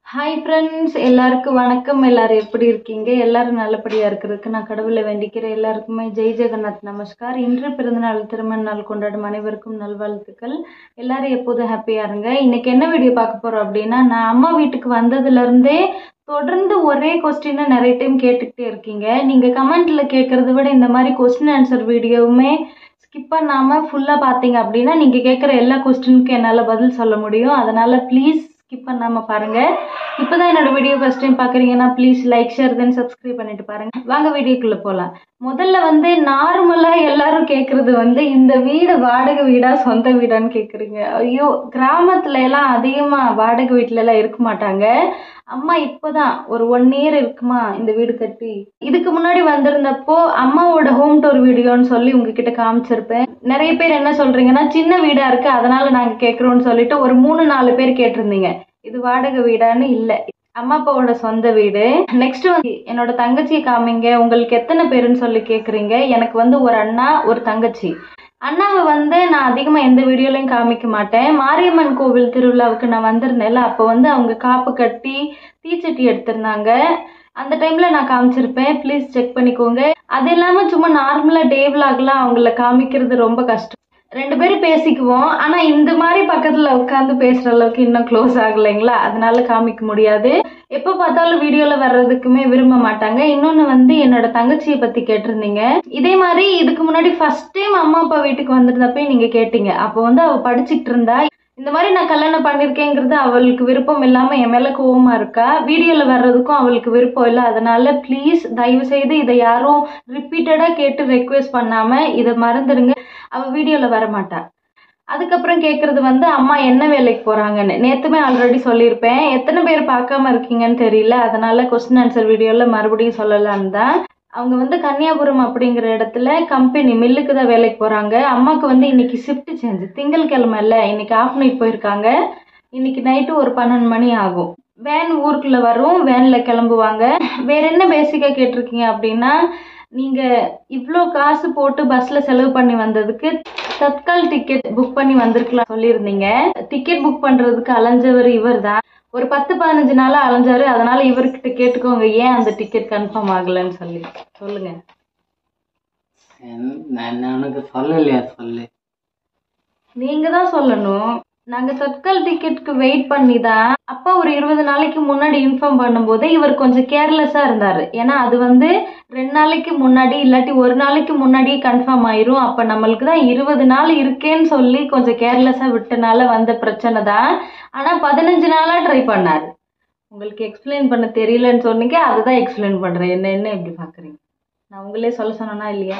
Hi friends எல்லாருக்கும் வணக்கம் எல்லாரும் எப்படி இருக்கீங்க எல்லாரும் நல்லபடியா இருக்கிறதுக்கு நான் கடவுளை வேண்டிக்கிறேன் எல்லாருக்குமே ஜெய் ஜெகநாத் நமஸ்கார் இன்று பிறந்தநாள் திருமண நாள் கொண்டாடும் அனைவருக்கும் நல்வாழ்த்துக்கள் எல்லாரும் எப்போதும் ஹாப்பியா இருங்க இன்னைக்கு என்ன வீடியோ பார்க்க போறோம் அப்படின்னா நான் அம்மா வீட்டுக்கு வந்ததுல இருந்தே தொடர்ந்து ஒரே கொஸ்டினை நிறைய டைம் கேட்டுக்கிட்டே இருக்கீங்க நீங்க கமெண்ட்ல கேட்கறத விட இந்த மாதிரி கொஸ்டின் ஆன்சர் வீடியோவுமே ஸ்கிப் பண்ணாம ஃபுல்லா பாத்தீங்க அப்படின்னா நீங்க கேட்குற எல்லா கொஸ்டினுக்கும் என்னால பதில் சொல்ல முடியும் அதனால ப்ளீஸ் ஸ்கிப் பண்ணாம பாருங்க இப்பதான் என்னோட வீடியோ ஃபர்ஸ்ட் டைம் பாக்குறீங்கன்னா please like share then subscribe பண்ணிட்டு பாருங்க வாங்க வீடியோக்குள்ள போலாம் முதல்ல வந்து நார்மலா எல்லாரும் கேக்குறது வந்து இந்த வீடு வாடகை வீடா சொந்த வீடான்னு கேக்குறீங்க ஐயோ கிராமத்துல எல்லாம் அதிகமா வாடகை வீட்டுல எல்லாம் இருக்க மாட்டாங்க அம்மா இப்பதான் ஒரு ஒன் இயர் இருக்குமா இந்த வீடு கட்டி இதுக்கு முன்னாடி வந்திருந்தப்போ அம்மாவோட ஹோம் டூர் வீடியோன்னு சொல்லி உங்ககிட்ட காமிச்சிருப்பேன் நிறைய பேர் என்ன சொல்றீங்கன்னா சின்ன வீடா இருக்கு அதனால நாங்க கேக்குறோம்னு சொல்லிட்டு ஒரு மூணு நாலு பேர் கேட்டிருந்தீங்க இது வாடகை வீடான்னு இல்ல அம்மா அப்பாவோட சொந்த வீடு நெக்ஸ்ட் வந்து என்னோட தங்கச்சியை காமிங்க உங்களுக்கு எத்தனை பேருன்னு சொல்லி கேக்குறீங்க எனக்கு வந்து ஒரு அண்ணா ஒரு தங்கச்சி அண்ணாவை வந்து நான் அதிகமா எந்த வீடியோலையும் காமிக்க மாட்டேன் மாரியம்மன் கோவில் திருவிழாவுக்கு நான் வந்திருந்தேன்ல அப்போ வந்து அவங்க காப்பு கட்டி தீச்சட்டி எடுத்திருந்தாங்க அந்த டைம்ல நான் காமிச்சிருப்பேன் ப்ளீஸ் செக் பண்ணிக்கோங்க அது இல்லாம சும்மா நார்மலா டே விலாக்லாம் அவங்கள காமிக்கிறது ரொம்ப கஷ்டம் ரெண்டு பேரும் பேசிக்குவோம் ஆனா இந்த மாதிரி பக்கத்துல உட்காந்து பேசுற அளவுக்கு இன்னும் க்ளோஸ் ஆகலைங்களா அதனால காமிக்க முடியாது எப்ப பார்த்தாலும் வீடியோல வர்றதுக்குமே விரும்ப மாட்டாங்க இன்னொன்னு வந்து என்னோட தங்கச்சியை பத்தி கேட்டிருந்தீங்க இதே மாதிரி இதுக்கு முன்னாடி ஃபர்ஸ்ட் டைம் அம்மா அப்பா வீட்டுக்கு வந்திருந்தப்ப நீங்க கேட்டீங்க அப்போ வந்து அவ படிச்சுட்டு இருந்தா இந்த மாதிரி நான் கல்யாணம் பண்ணிருக்கேங்கிறது அவளுக்கு விருப்பம் இல்லாம என் மேல கோவமா இருக்கா வீடியோல வர்றதுக்கும் அவளுக்கு விருப்பம் இல்லை அதனால ப்ளீஸ் தயவு செய்து இதை யாரும் ரிப்பீட்டடா கேட்டு ரெக்வெஸ்ட் பண்ணாம இதை மறந்துடுங்க அவ வீடியோல வர மாட்டா அதுக்கப்புறம் கேட்கறது வந்து அம்மா என்ன வேலைக்கு போறாங்கன்னு நேத்துமே ஆல்ரெடி சொல்லியிருப்பேன் எத்தனை பேர் பார்க்காம இருக்கீங்கன்னு தெரியல அதனால கொஸ்டின் ஆன்சர் வீடியோல மறுபடியும் சொல்லலான்னு தான் அவங்க வந்து கன்னியாகுமரி அப்படிங்கிற இடத்துல கம்பெனி மில்லுக்கு தான் வேலைக்கு போறாங்க அம்மாக்கு வந்து இன்னைக்கு ஷிஃப்ட் சேஞ்ச் திங்கட்கிழமை இல்ல இன்னைக்கு ஆஃப் நைட் போயிருக்காங்க இன்னைக்கு நைட்டு ஒரு பன்னெண்டு மணி ஆகும் வேன் ஊருக்குள்ள வரும் வேன்ல கிளம்புவாங்க வேற என்ன பேசிக்கா கேட்டிருக்கீங்க அப்படின்னா நீங்க இவ்வளோ காசு போட்டு பஸ்ல செலவு பண்ணி வந்ததுக்கு தத்கால் டிக்கெட் புக் பண்ணி வந்திருக்கலாம் சொல்லியிருந்தீங்க டிக்கெட் புக் பண்றதுக்கு அலைஞ்சவர் இவர் தான் ஒரு பத்து பதினஞ்சு நாளா அலைஞ்சாரு அதனால இவர்கிட்ட கேட்டுக்கோங்க ஏன் அந்த டிக்கெட் கன்ஃபார்ம் ஆகலன்னு சொல்லி சொல்லுங்க என்- நான் நான் உனக்கு சொல்லலையா சொல்லு நீங்க தான் சொல்லணும் நாங்க தட்கல் டிக்கெட்டுக்கு வெயிட் பண்ணி தான் அப்பா ஒரு இருபது நாளைக்கு முன்னாடி இன்ஃபார்ம் பண்ணும்போது இவர் கொஞ்சம் கேர்லெஸ்ஸா இருந்தாரு ஏன்னா அது வந்து ரெண்டு நாளைக்கு முன்னாடி இல்லாட்டி ஒரு நாளைக்கு முன்னாடியே கன்ஃபார்ம் ஆயிரும் அப்ப நம்மளுக்கு தான் இருபது நாள் இருக்கேன்னு சொல்லி கொஞ்சம் கேர்லெஸ்ஸா விட்டனால வந்த பிரச்சனை தான் ஆனா பதினஞ்சு நாளா ட்ரை பண்ணாரு உங்களுக்கு எக்ஸ்பிளைன் பண்ண தெரியலன்னு சொன்னீங்க அதுதான் எக்ஸ்பிளைன் பண்றேன் என்ன என்ன இப்படி பாக்குறீங்க நான் உங்களே சொல்ல சொன்னேனா இல்லையா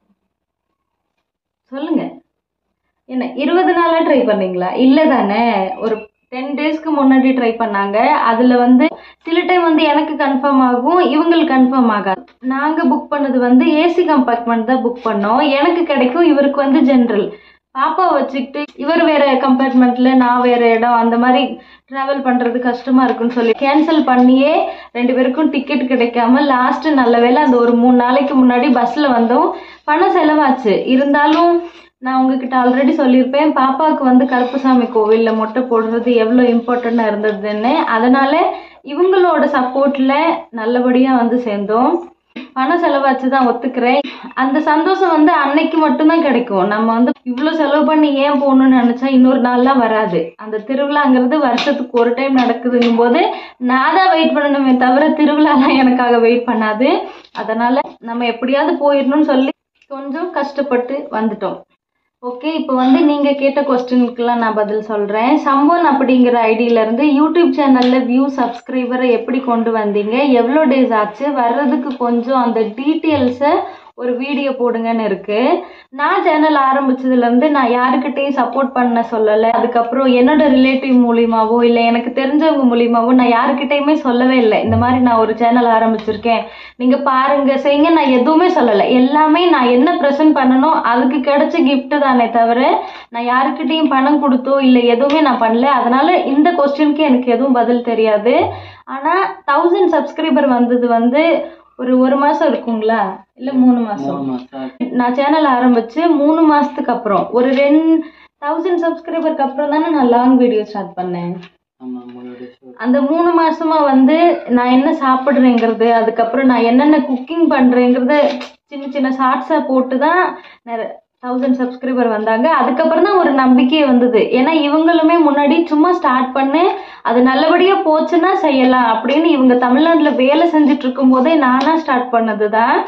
சொல்லுங்க என்ன இருபது நாளா ட்ரை பண்ணீங்களா இல்ல தானே ஒரு டென் டேஸ்க்கு முன்னாடி ட்ரை பண்ணாங்க அதுல வந்து சில டைம் வந்து எனக்கு கன்ஃபார்ம் ஆகும் இவங்களுக்கு கன்ஃபார்ம் ஆகாது நாங்க புக் பண்ணது வந்து ஏசி கம்பார்ட்மெண்ட் தான் புக் பண்ணோம் எனக்கு கிடைக்கும் இவருக்கு வந்து ஜென்ரல் பாப்பா வச்சுக்கிட்டு இவர் வேற கம்பார்ட்மெண்ட்ல நான் வேற இடம் அந்த மாதிரி டிராவல் பண்றது கஷ்டமா இருக்குன்னு சொல்லி கேன்சல் பண்ணியே ரெண்டு பேருக்கும் டிக்கெட் கிடைக்காம லாஸ்ட் நல்ல வேளை அந்த ஒரு மூணு நாளைக்கு முன்னாடி பஸ்ல வந்தோம் பணம் செலவாச்சு இருந்தாலும் நான் உங்ககிட்ட ஆல்ரெடி சொல்லியிருப்பேன் பாப்பாவுக்கு வந்து கருப்புசாமி கோவில்ல மொட்டை போடுறது எவ்வளோ இம்பார்ட்டண்டா இருந்ததுன்னு அதனால இவங்களோட சப்போர்ட்ல நல்லபடியா வந்து சேர்ந்தோம் பணம் செலவாச்சு தான் ஒத்துக்கிறேன் அந்த சந்தோஷம் வந்து அன்னைக்கு மட்டும்தான் கிடைக்கும் நம்ம வந்து இவ்வளோ செலவு பண்ணி ஏன் போகணும்னு நினைச்சா இன்னொரு நாள்லாம் வராது அந்த திருவிழாங்கிறது வருஷத்துக்கு ஒரு டைம் நடக்குதுங்கும் போது நான் தான் வெயிட் பண்ணணுமே தவிர திருவிழாலாம் எனக்காக வெயிட் பண்ணாது அதனால நம்ம எப்படியாவது போயிடணும்னு சொல்லி கொஞ்சம் கஷ்டப்பட்டு வந்துட்டோம் ஓகே இப்போ வந்து நீங்க கேட்ட கொஸ்டினுக்குலாம் நான் பதில் சொல்றேன் சம்போன் அப்படிங்கிற ஐடியில இருந்து யூடியூப் சேனல்ல வியூ சப்ஸ்கிரைபரை எப்படி கொண்டு வந்தீங்க எவ்வளோ டேஸ் ஆச்சு வர்றதுக்கு கொஞ்சம் அந்த டீட்டெயில்ஸை ஒரு வீடியோ போடுங்கன்னு இருக்கு நான் சேனல் ஆரம்பிச்சதுல இருந்து நான் யாருக்கிட்டையும் சப்போர்ட் பண்ண சொல்லலை அதுக்கப்புறம் என்னோட ரிலேட்டிவ் மூலியமாவோ இல்லை எனக்கு தெரிஞ்சவங்க மூலியமாவோ நான் யாருக்கிட்டையுமே சொல்லவே இல்லை இந்த மாதிரி நான் ஒரு சேனல் ஆரம்பிச்சிருக்கேன் நீங்க பாருங்க செய்யுங்க நான் எதுவுமே சொல்லலை எல்லாமே நான் என்ன ப்ரெசென்ட் பண்ணணும் அதுக்கு கிடைச்ச gift தானே தவிர நான் யாருக்கிட்டையும் பணம் கொடுத்தோ இல்லை எதுவுமே நான் பண்ணல அதனால இந்த கொஸ்டினுக்கு எனக்கு எதுவும் பதில் தெரியாது ஆனா தௌசண்ட் சப்ஸ்கிரைபர் வந்தது வந்து ஒரு ஒரு மாசம் இருக்குங்களா இல்ல மூணு மாசம் மூணு மாசம் ஆச்சு. நான் சேனல் ஆரம்பிச்சு மூணு மாசத்துக்கு அப்புறம் ஒரு ரெண்டு தௌசண்ட் சப்ஸ்கிரைபருக்கு அப்புறம் தானே நான் லாங் வீடியோ ஸ்டார்ட் பண்ணேன் ஆமா உங்களோட ஷூட் அந்த மூணு மாசமா வந்து நான் என்ன சாப்பிடுறேங்கிறது அதுக்கப்புறம் நான் என்னென்ன குக்கிங் பண்றேங்கிறத சின்ன சின்ன ஷார்ட்ஸா போட்டு தான் தௌசண்ட் சப்ஸ்கிரைபர் வந்தாங்க அதுக்கப்புறம் தான் ஒரு நம்பிக்கையே வந்தது ஏன்னா இவங்களுமே முன்னாடி சும்மா ஸ்டார்ட் பண்ணு அது நல்லபடியா போச்சுன்னா செய்யலாம் அப்படின்னு இவங்க தமிழ்நாட்டுல வேலை செஞ்சுட்டு இருக்கும் போதே நானா ஸ்டார்ட் பண்ணது தான்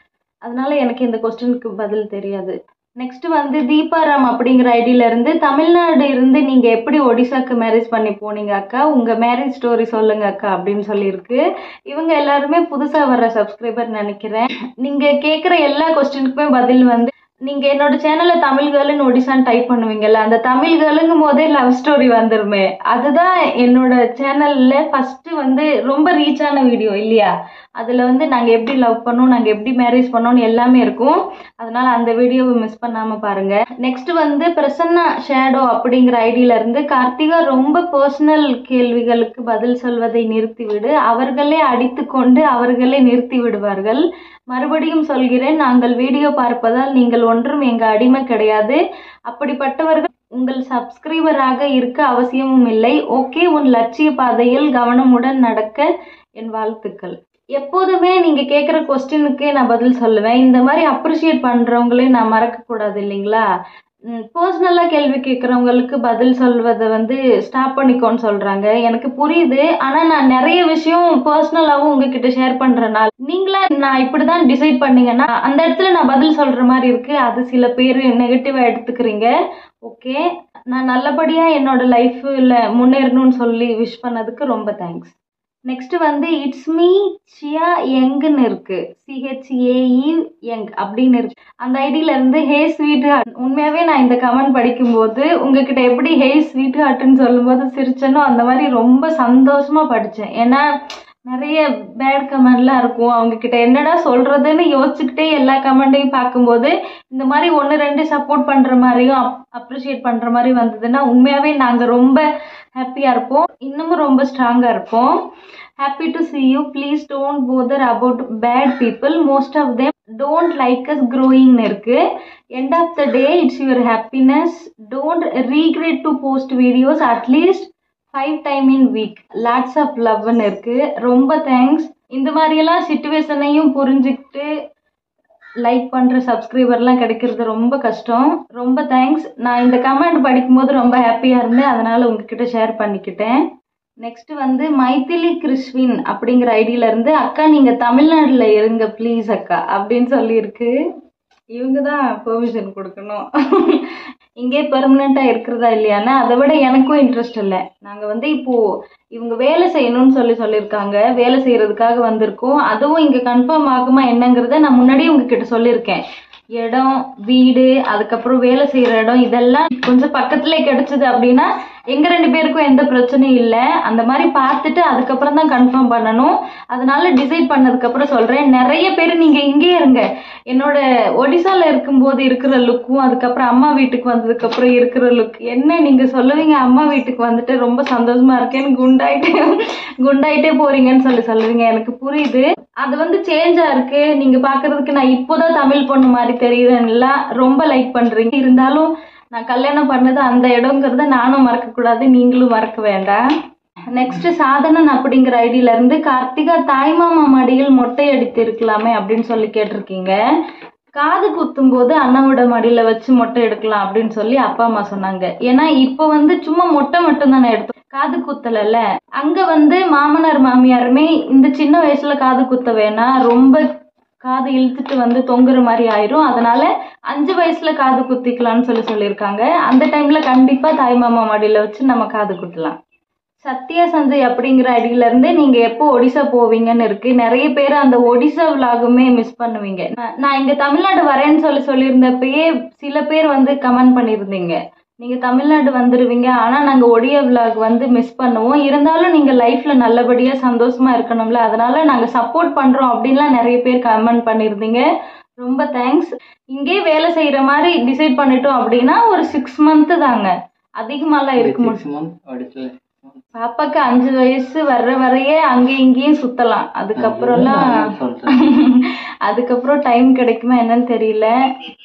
அதனால எனக்கு இந்த கொஸ்டினுக்கு பதில் தெரியாது நெக்ஸ்ட் வந்து தீபாராம் அப்படிங்கிற ஐடியில இருந்து தமிழ்நாடு இருந்து நீங்க எப்படி ஒடிசாக்கு மேரேஜ் பண்ணி போனீங்க அக்கா உங்க மேரேஜ் ஸ்டோரி சொல்லுங்க அக்கா அப்படின்னு சொல்லியிருக்கு இவங்க எல்லாருமே புதுசா வர்ற சப்ஸ்கிரைபர் நினைக்கிறேன் நீங்க கேக்குற எல்லா கொஸ்டினுக்குமே பதில் வந்து நீங்க என்னோட சேனல்ல தமிழ் கேர்ள்னு ஒடிசான்னு டைப் பண்ணுவீங்கல்ல அந்த தமிழ் கேர்ளுங்கும் போதே லவ் ஸ்டோரி வந்துருமே அதுதான் என்னோட சேனல்ல ஃபர்ஸ்ட் வந்து ரொம்ப ரீச் ஆன வீடியோ இல்லையா அதுல வந்து நாங்க எப்படி லவ் பண்ணோம் நாங்க எப்படி மேரேஜ் பண்ணோம்னு எல்லாமே இருக்கும் அதனால அந்த வீடியோவை மிஸ் பண்ணாம பாருங்க நெக்ஸ்ட் வந்து பிரசன்னா ஷேடோ அப்படிங்கிற ஐடியில இருந்து கார்த்திகா ரொம்ப பர்சனல் கேள்விகளுக்கு பதில் சொல்வதை நிறுத்திவிடு அவர்களே அடித்து கொண்டு அவர்களே நிறுத்தி விடுவார்கள் மறுபடியும் சொல்கிறேன் நாங்கள் வீடியோ பார்ப்பதால் நீங்கள் ஒன்றும் எங்க அடிமை கிடையாது அப்படிப்பட்டவர்கள் உங்கள் சப்ஸ்கிரைபராக இருக்க அவசியமும் இல்லை ஓகே உன் லட்சிய பாதையில் கவனமுடன் நடக்க என் வாழ்த்துக்கள் எப்போதுமே நீங்க கேட்குற கொஸ்டினுக்கே நான் பதில் சொல்லுவேன் இந்த மாதிரி அப்ரிஷியேட் பண்றவங்களே நான் மறக்க கூடாது இல்லைங்களா பர்சனலா கேள்வி கேட்குறவங்களுக்கு பதில் சொல்வதை வந்து ஸ்டாப் பண்ணிக்கோன்னு சொல்றாங்க எனக்கு புரியுது ஆனா நான் நிறைய விஷயம் பர்சனலாவும் உங்ககிட்ட ஷேர் பண்றனால நீங்களா நான் இப்படிதான் டிசைட் பண்ணீங்கன்னா அந்த இடத்துல நான் பதில் சொல்ற மாதிரி இருக்கு அது சில பேர் நெகட்டிவா எடுத்துக்கிறீங்க ஓகே நான் நல்லபடியா என்னோட லைஃப்ல முன்னேறணும்னு சொல்லி விஷ் பண்ணதுக்கு ரொம்ப தேங்க்ஸ் நெக்ஸ்ட் வந்து இட்ஸ் மீ சியா யங்னு இருக்கு சிஹெச்ஏஇ யங் அப்படின்னு இருக்கு அந்த ஐடியில இருந்து ஹே ஸ்வீட் ஹார்ட் உண்மையாவே நான் இந்த கமெண்ட் படிக்கும்போது உங்ககிட்ட எப்படி ஹே ஸ்வீட் ஹார்ட்னு சொல்லும்போது சிரிச்சனோ அந்த மாதிரி ரொம்ப சந்தோஷமா படிச்சேன் ஏன்னா நிறைய பேட் கமெண்ட்லாம் இருக்கும் அவங்க கிட்ட என்னடா சொல்றதுன்னு யோசிச்சுக்கிட்டே எல்லா கமெண்ட்டையும் பார்க்கும்போது இந்த மாதிரி ஒன்று ரெண்டு சப்போர்ட் பண்ற மாதிரியும் அப்ரிஷியேட் பண்ற மாதிரி வந்ததுன்னா உண்மையாவே நாங்க ரொம்ப ஹாப்பியா இருப்போம் இன்னமும் ரொம்ப ஸ்ட்ராங்கா இருப்போம் happy to see you please don't bother about bad people most of them don't like us க்ரோயிங்னு இருக்கு end of the day it's your happiness don't regret to post videos at least five time in week lots of லவ்னு இருக்கு ரொம்ப thanks இந்த மாதிரியெல்லாம் சுச்சுவேஷனையும் புரிஞ்சுக்கிட்டு like பண்ற சப்ஸ்கிரைபர்லாம் கிடைக்கிறது ரொம்ப கஷ்டம் ரொம்ப தேங்க்ஸ் நான் இந்த கமெண்ட் படிக்கும்போது ரொம்ப ஹாப்பியா இருந்தேன் அதனால உங்ககிட்ட ஷேர் பண்ணிக்கிட்டேன் நெக்ஸ்ட் வந்து மைதிலி கிறிஸ்வின் அப்படிங்கிற ஐடியில இருந்து அக்கா நீங்க தமிழ்நாடுல இருங்க ப்ளீஸ் அக்கா அப்படின்னு சொல்லியிருக்கு இவங்க தான் பெர்மிஷன் கொடுக்கணும் இங்கே பெர்மனண்டா இருக்கிறதா இல்லையான்னு அதை விட எனக்கும் இன்ட்ரெஸ்ட் இல்லை நாங்க வந்து இப்போ இவங்க வேலை செய்யணும்னு சொல்லி சொல்லியிருக்காங்க வேலை செய்யறதுக்காக வந்திருக்கோம் அதுவும் இங்க கன்ஃபார்ம் ஆகுமா என்னங்கிறத நான் முன்னாடியே உங்ககிட்ட சொல்லியிருக்கேன் இடம் வீடு அதுக்கப்புறம் வேலை செய்யற இடம் இதெல்லாம் கொஞ்சம் பக்கத்துல கிடைச்சது அப்படின்னா எங்க ரெண்டு பேருக்கும் எந்த பிரச்சனையும் இல்லை அந்த மாதிரி பார்த்துட்டு அதுக்கப்புறம் தான் கன்ஃபார்ம் பண்ணணும் அதனால டிசைட் பண்ணதுக்கு அப்புறம் சொல்றேன் நிறைய பேர் நீங்க இங்கே இருங்க என்னோட ஒடிசால இருக்கும்போது இருக்கிற லுக்கும் அதுக்கப்புறம் அம்மா வீட்டுக்கு வந்ததுக்கு அப்புறம் இருக்கிற லுக் என்ன நீங்க சொல்லுவீங்க அம்மா வீட்டுக்கு வந்துட்டு ரொம்ப சந்தோஷமா இருக்கேன்னு குண்டாயிட்டே குண்டாயிட்டே போறீங்கன்னு சொல்லி சொல்லுவீங்க எனக்கு புரியுது அது வந்து சேஞ்சா இருக்கு நீங்க பாக்குறதுக்கு நான் இப்போதான் தமிழ் பொண்ணு மாதிரி தெரியுறேன்ல ரொம்ப லைக் பண்றீங்க இருந்தாலும் நான் கல்யாணம் பண்ணது அந்த இடங்கிறத நானும் மறக்க கூடாது நீங்களும் மறக்க வேண்டாம் நெக்ஸ்ட் சாதனன் அப்படிங்கிற ஐடியில இருந்து கார்த்திகா தாய்மாமா மடியில் மொட்டை அடித்து இருக்கலாமே அப்படின்னு சொல்லி கேட்டிருக்கீங்க காது குத்தும் போது அண்ணாவோட மடியில வச்சு மொட்டை எடுக்கலாம் அப்படின்னு சொல்லி அப்பா அம்மா சொன்னாங்க ஏன்னா இப்போ வந்து சும்மா மொட்டை மட்டும் தானே எடுத்தோம் காது குத்தலல்ல அங்க வந்து மாமனார் மாமியாருமே இந்த சின்ன வயசுல காது குத்த வேணாம் ரொம்ப காது இழுத்துட்டு வந்து தொங்குற மாதிரி ஆயிரும் அதனால அஞ்சு வயசுல காது குத்திக்கலாம்னு சொல்லி சொல்லியிருக்காங்க அந்த டைம்ல கண்டிப்பா தாய் மாமா மடியில வச்சு நம்ம காது குத்தலாம் சத்யா சஞ்சய் அப்படிங்கிற ஐடியில இருந்து நீங்க எப்போ ஒடிசா போவீங்கன்னு இருக்கு நிறைய பேர் அந்த ஒடிசா விலாகுமே மிஸ் பண்ணுவீங்க நான்- நான் இங்க தமிழ்நாடு வரேன்னு சொல்லி சொல்லியிருந்தப்பயே சில பேர் வந்து கமெண்ட் பண்ணியிருந்தீங்க நீங்க தமிழ்நாடு வந்துருவீங்க ஆனா நாங்க ஒடியா விலாக் வந்து மிஸ் பண்ணுவோம் இருந்தாலும் நீங்க லைஃப்ல நல்லபடியா சந்தோஷமா இருக்கணும்ல அதனால நாங்க சப்போர்ட் பண்றோம் அப்படின்லாம் நிறைய பேர் கமெண்ட் பண்ணியிருந்தீங்க ரொம்ப தேங்க்ஸ் இங்கே வேலை செய்யற மாதிரி டிசைட் பண்ணிட்டோம் அப்படின்னா ஒரு சிக்ஸ் மந்த் தாங்க அதிகமாலாம் இருக்க முடியும் சிக்ஸ் மந்த் படிச்சல பாப்பாக்கு அஞ்சு வயசு வர்ற வரையே அங்கேயும் இங்கேயும் சுத்தலாம் அதுக்கப்புறம்லாம் சொல்றேன் அதுக்கப்புறம் டைம் கிடைக்குமா என்னன்னு தெரியல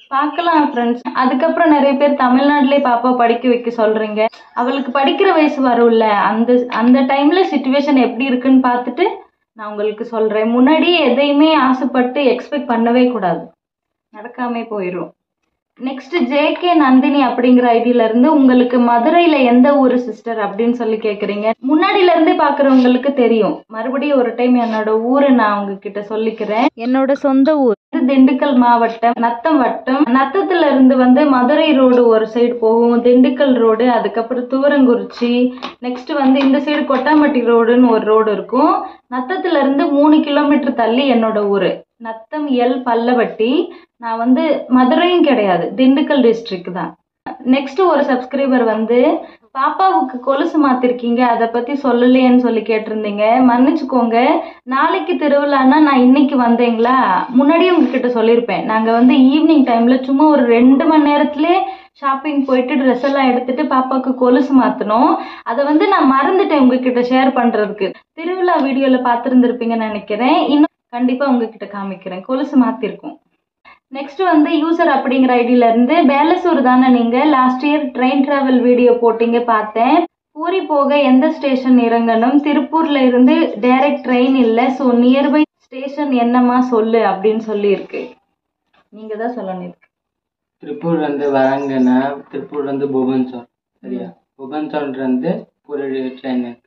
பார்க்கலாம் ஃப்ரெண்ட்ஸ் அதுக்கப்புறம் நிறைய பேர் தமிழ்நாட்டிலே பாப்பா படிக்க வைக்க சொல்றீங்க அவளுக்கு படிக்கிற வயசு வரும்ல அந்த அந்த டைம்ல சுச்சுவேஷன் எப்படி இருக்குன்னு பார்த்துட்டு நான் உங்களுக்கு சொல்றேன் முன்னாடி எதையுமே ஆசைப்பட்டு எக்ஸ்பெக்ட் பண்ணவே கூடாது நடக்காமே போயிடும் நெக்ஸ்ட் ஜேகே நந்தினி அப்படிங்கிற ஐடியில இருந்து உங்களுக்கு மதுரையில எந்த ஊரு சிஸ்டர் அப்படின்னு சொல்லி கேக்குறீங்க முன்னாடில இருந்தே பாக்குறவங்களுக்கு தெரியும் மறுபடியும் ஒரு டைம் என்னோட ஊரை நான் உங்ககிட்ட சொல்லிக்கிறேன் என்னோட சொந்த ஊர் இது திண்டுக்கல் மாவட்டம் நத்தம் வட்டம் நத்தத்துல இருந்து வந்து மதுரை ரோடு ஒரு சைடு போகும் திண்டுக்கல் ரோடு அதுக்கப்புறம் துவரங்குறிச்சி நெக்ஸ்ட் வந்து இந்த சைடு கொட்டாம்பட்டி ரோடுன்னு ஒரு ரோடு இருக்கும் நத்தத்துல இருந்து மூணு கிலோமீட்டர் தள்ளி என்னோட ஊரு நத்தம் எல் பல்லவட்டி நான் வந்து மதுரையும் கிடையாது திண்டுக்கல் டிஸ்ட்ரிக்ட் தான் நெக்ஸ்ட் ஒரு சப்ஸ்கிரைபர் வந்து பாப்பாவுக்கு கொலுசு மாத்திருக்கீங்க அதை பத்தி சொல்லலையேன்னு சொல்லி கேட்டிருந்தீங்க மன்னிச்சுக்கோங்க நாளைக்கு திருவிழான்னா நான் இன்னைக்கு வந்தேங்களா முன்னாடியே உங்ககிட்ட சொல்லியிருப்பேன் நாங்க வந்து ஈவினிங் டைம்ல சும்மா ஒரு ரெண்டு மணி நேரத்திலே ஷாப்பிங் போயிட்டு ட்ரெஸ் எல்லாம் எடுத்துட்டு பாப்பாவுக்கு கொலுசு மாத்தணும் அதை வந்து நான் மறந்துட்டேன் உங்ககிட்ட ஷேர் பண்றதுக்கு திருவிழா வீடியோல பார்த்துருந்துருப்பீங்கன்னு நினைக்கிறேன் இன்னும் கண்டிப்பா உங்ககிட்ட காமிக்கிறேன் கொலுசு மாத்திருக்கோம் நெக்ஸ்ட் வந்து யூசர் அப்படிங்கிற ஐடியில இருந்து பேலசூர் தானே நீங்க last year train travel video போட்டீங்க பார்த்தேன் பூரி போக எந்த ஸ்டேஷன் இறங்கணும் திருப்பூர்ல இருந்து டைரக்ட் ட்ரெயின் இல்ல ஸோ நியர்பை ஸ்டேஷன் என்னமா சொல்லு அப்படின்னு சொல்லி இருக்கு நீங்க தான் சொல்லணும் இதுக்கு திருப்பூர் வந்து வராங்கன்னா திருப்பூர் வந்து புவன்சோர் சரியா புவன்சோர்ல இருந்து பூரி ட்ரெயின் இருக்கு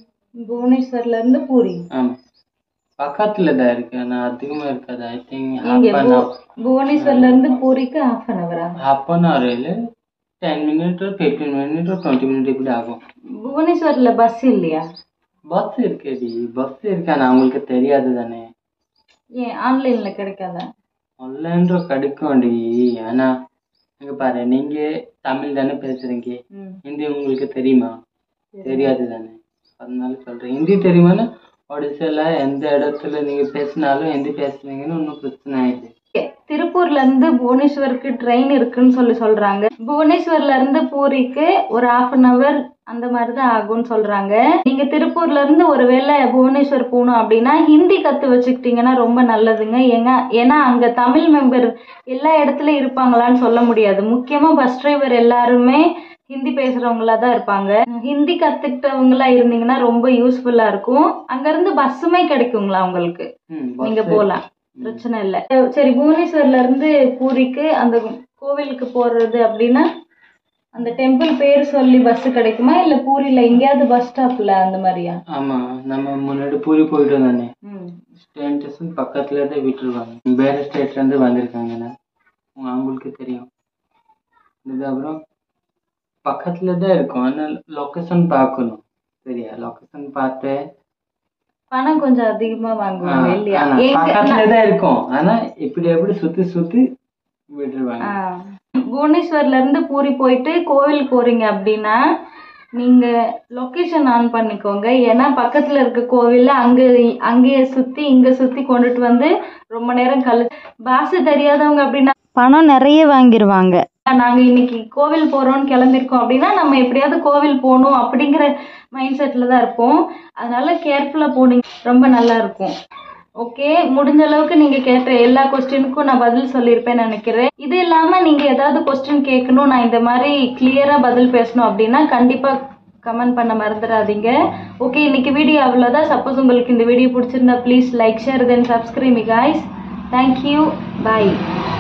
புவனேஸ்வர்ல இருந்து பூரி ஆமா பக்கத்துல தான் இருக்கு ஆனா அதிகமா இருக்காது ஐ திங்க் இங்க ஹாஃப் அன் பு- புவனேஸ்வர்ல இருந்து பூரிக்கு ஹாஃப் அன் ஹவரா ஹாஃப் அன் ஹவர் இல்லை ten minute fifteen minute twenty minute இப்படி ஆகும் புவனேஸ்வர்ல பஸ் இல்லையா பஸ் இருக்குடி பஸ் இருக்கு ஆனா அவங்களுக்கு தெரியாது தானே ஏன் ஆன்லைன்ல கிடைக்காதா ஆன்லைன்ல கிடைக்கும்டி ஆனா இங்க பாரு நீங்க தமிழ் தானே பேசுறீங்க ம் ஹிந்தி உங்களுக்கு தெரியுமா தெரியாது தானே அதனால சொல்றேன் ஹிந்தி தெரியுமானா ஒடிசால எந்த இடத்துல நீங்க பேசினாலும் ஹிந்தி பேசுனீங்கன்னு ஒன்றும் பிரச்சனை ஆயிடுது திருப்பூர்ல இருந்து புவனேஸ்வருக்கு ட்ரெயின் இருக்குன்னு சொல்லி சொல்றாங்க புவனேஸ்வர்ல இருந்து பூரிக்கு ஒரு ஹாஃப் அன் ஹவர் அந்த மாதிரி தான் ஆகும்னு சொல்றாங்க நீங்க திருப்பூர்ல இருந்து ஒருவேளை புவனேஸ்வர் போகணும் அப்படின்னா ஹிந்தி கத்து வச்சுக்கிட்டீங்கன்னா ரொம்ப நல்லதுங்க ஏங்க ஏன்னா அங்க தமிழ் மெம்பர் எல்லா இடத்துலயும் இருப்பாங்களான்னு சொல்ல முடியாது முக்கியமா பஸ் டிரைவர் எல்லாருமே ஹிந்தி பேசுறவங்களா தான் இருப்பாங்க ஹிந்தி கத்துக்கிட்டவங்களா இருந்தீங்கன்னா ரொம்ப யூஸ்ஃபுல்லா இருக்கும் அங்க இருந்து பஸ்ஸுமே கிடைக்குங்களா உங்களுக்கு ம், நீங்க bus போலாம் பிரச்சனை இல்ல சரி புவனேஸ்வர்ல இருந்து பூரிக்கு அந்த கோவிலுக்கு போறது அப்படின்னா அந்த டெம்பிள் பேர் சொல்லி பஸ் கிடைக்குமா இல்ல பூரியில எங்கேயாவது பஸ் ஸ்டாப்ல அந்த மாதிரியா ஆமா நம்ம முன்னாடி பூரி போயிட்டோம் தானே ம் ஸ்டேஷன் ஸ்டேஷன் பக்கத்துல தான் விட்டுருவாங்க வேற ஸ்டேட்ல இருந்து வந்திருக்காங்கன்னா உங்க- அவங்களுக்கு தெரியும் இதுக்கப்புறம் பக்கத்துல தான் இருக்கும் ஆனா லொகேஷன் பார்க்கணும் சரியா லொகேஷன் பார்த்து பணம் கொஞ்சம் அதிகமா வாங்குவாங்க இல்லையா ஆனா எங்க- பக்கத்துல தான் இருக்கும் ஆனா இப்படி எப்படி சுத்தி சுத்தி விட்டுருவாங்க ஆ. புவனேஸ்வர்ல இருந்து பூரி போயிட்டு கோவில் போறீங்க அப்படின்னா நீங்க லொகேஷன் ஆன் பண்ணிக்கோங்க ஏன்னா பக்கத்துல இருக்க கோவில்ல அங்க அங்கேயே சுத்தி இங்க சுத்தி கொண்டுட்டு வந்து ரொம்ப நேரம் கழு பாஷை தெரியாதவங்க அப்படின்னா பணம் நிறைய வாங்கிடுவாங்க நாங்க இன்னைக்கு கோவில் போறோம்னு கிளம்பிருக்கோம் அப்படின்னா நம்ம எப்படியாவது கோவில் போகணும் அப்படிங்கிற மைண்ட் செட்ல தான் இருப்போம் அதனால கேர்ஃபுல்லா போனீங்க ரொம்ப நல்லா இருக்கும் ஓகே முடிஞ்ச அளவுக்கு நீங்க கேட்ட எல்லா கொஸ்டினுக்கும் நான் பதில் சொல்லியிருப்பேன்னு நினைக்கிறேன் இது இல்லாம நீங்க ஏதாவது கொஸ்டின் கேட்கணும் நான் இந்த மாதிரி கிளியரா பதில் பேசணும் அப்படின்னா கண்டிப்பா கமெண்ட் பண்ண மறந்துடாதீங்க ஓகே இன்னைக்கு வீடியோ அவ்வளோதான் சப்போஸ் உங்களுக்கு இந்த வீடியோ பிடிச்சிருந்தா please like share then subscribe guys thank you bye